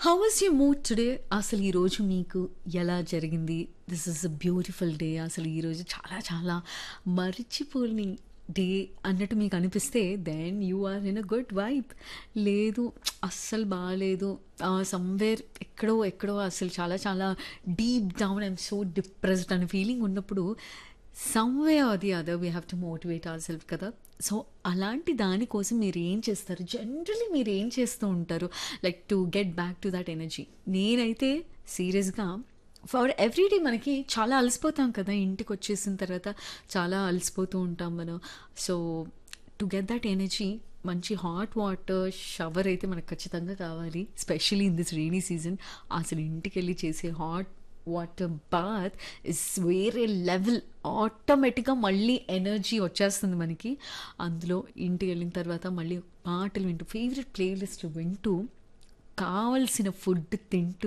how was you mood today అసలు ఈరోజు మీకు ఎలా జరిగింది this is a beautiful day అసలు ఈరోజు చాలా చాలా మరిచిపోని డే అన్నట్టు మీకు అనిపిస్తే then you are in a good vibe లేదు అస్సలు బాగాలేదు సమ్వేర్ ఎక్కడో ఎక్కడో అసలు చాలా చాలా deep down I'm so depressed అనే ఫీలింగ్ ఉన్నప్పుడు సమ్వే అది other we have to motivate our self కదా సో అలాంటి దానికోసం మీరు ఏం చేస్తారు జనరలీ మీరు ఏం చేస్తూ ఉంటారు like to get back to that energy నేనైతే సీరియస్గా ఫర్ ఎవ్రీడే మనకి చాలా అలసిపోతాం కదా ఇంటికి వచ్చేసిన తర్వాత చాలా అలసిపోతూ ఉంటాం మనం so to get that energy మంచి హాట్ వాటర్ షవర్ అయితే మనకు ఖచ్చితంగా కావాలి specially in this rainy season అసలు ఇంటికి వెళ్ళి చేసే హాట్ వాటర్ బాత్ ఇస్ వేరే లెవెల్ ఆటోమేటిక్గా మళ్ళీ ఎనర్జీ వచ్చేస్తుంది మనకి అందులో ఇంటికి వెళ్ళిన తర్వాత మళ్ళీ పాటలు వింటూ ఫేవరెట్ ప్లేలిస్ట్ వింటూ కావలసిన ఫుడ్ తింటూ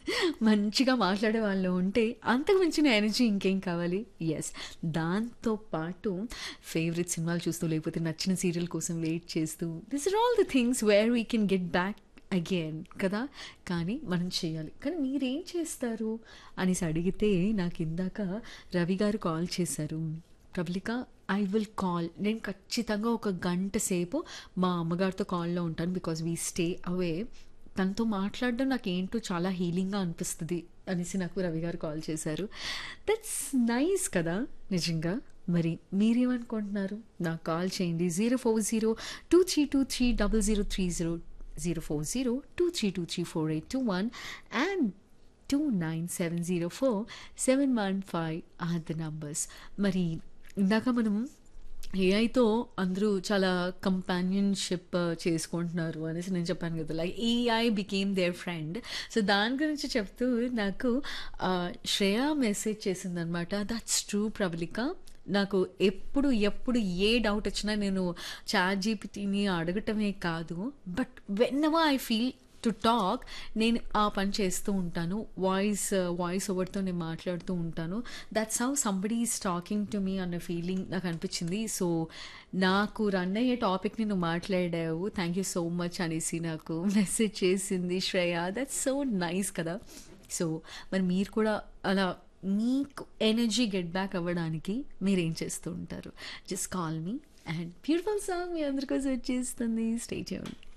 మంచిగా మాట్లాడే వాళ్ళు ఉంటే అంతకు మించిన ఎనర్జీ ఇంకేం కావాలి ఎస్ దాంతో పాటు ఫేవరెట్ సినిమాలు చూస్తూ లేకపోతే నచ్చిన సీరియల్ కోసం వెయిట్ చేస్తూ this are all the things where we can get back again కదా కానీ మనం చేయాలి కానీ మీరేం చేస్తారు అనేసి అడిగితే నాకు ఇందాక రవి గారు కాల్ చేశారు ప్రబలిక ఐ విల్ కాల్ నేను ఖచ్చితంగా ఒక గంట సేపు మా అమ్మగారితో కాల్లో ఉంటాను బికాజ్ వీ స్టే అవే తనతో మాట్లాడడం నాకు ఏంటో చాలా హీలింగ్గా అనిపిస్తుంది అనేసి నాకు రవి గారు కాల్ చేశారు దట్స్ నైస్ కదా నిజంగా మరి మీరేమనుకుంటున్నారు నాకు కాల్ చేయండి zero four zero two three two three double zero three zero zero four zero two three two three four eight two one and two nine seven zero four seven one five are the numbers మరి ఇందాక మనం ఏఐతో అందరూ చాలా companionship చేసుకుంటున్నారు అనేసి నేను చెప్పాను కదా like AI became their friend so దాని గురించి చెప్తూ నాకు శ్రేయ మెసేజ్ చేసిందనమాట దట్స్ ట్రూ ప్రబలిక నాకు ఎప్పుడు ఎప్పుడు ఏ డౌట్ వచ్చినా నేను చాట్ జీపీటీని అడగటమే కాదు but whenever I feel to talk నేను ఆ పని చేస్తూ ఉంటాను వాయిస్ వాయిస్ ఓవర్తో నేను మాట్లాడుతూ ఉంటాను that's how somebody is talking to me అన్న ఫీలింగ్ నాకు అనిపించింది సో నాకు రన్ అయ్యే టాపిక్ని నువ్వు మాట్లాడావు థ్యాంక్ యూ సో మచ్ అనేసి నాకు మెసేజ్ చేసింది శ్రేయ దట్స్ సో నైస్ కదా సో మరి మీరు కూడా అలా మీకు ఎనర్జీ గెట్ బ్యాక్ అవ్వడానికి మీరేం చేస్తూ ఉంటారు just call me and beautiful song మీ అందరికోసం వచ్చేస్తుంది స్టే చేయండి